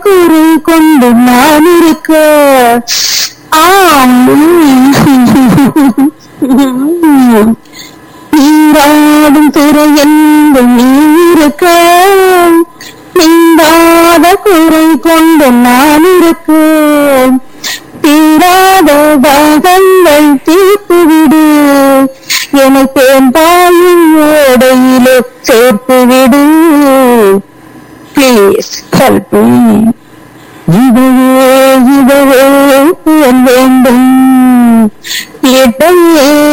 குறை கொண்டு நான் இருக்க ஆம் நீராடும் துறை என்று நீ இருக்க நீங்காத குறை கொண்டு நான் இருக்க தீராத தாகங்கள் தீர்த்து விடு என்னை தேம்பாயின் ஓடையிலே சேர்த்து விடு ப்ளீஸ் ஹெல்ப் மீ இதுவே இதுவே புயல் வேண்டும் இடையே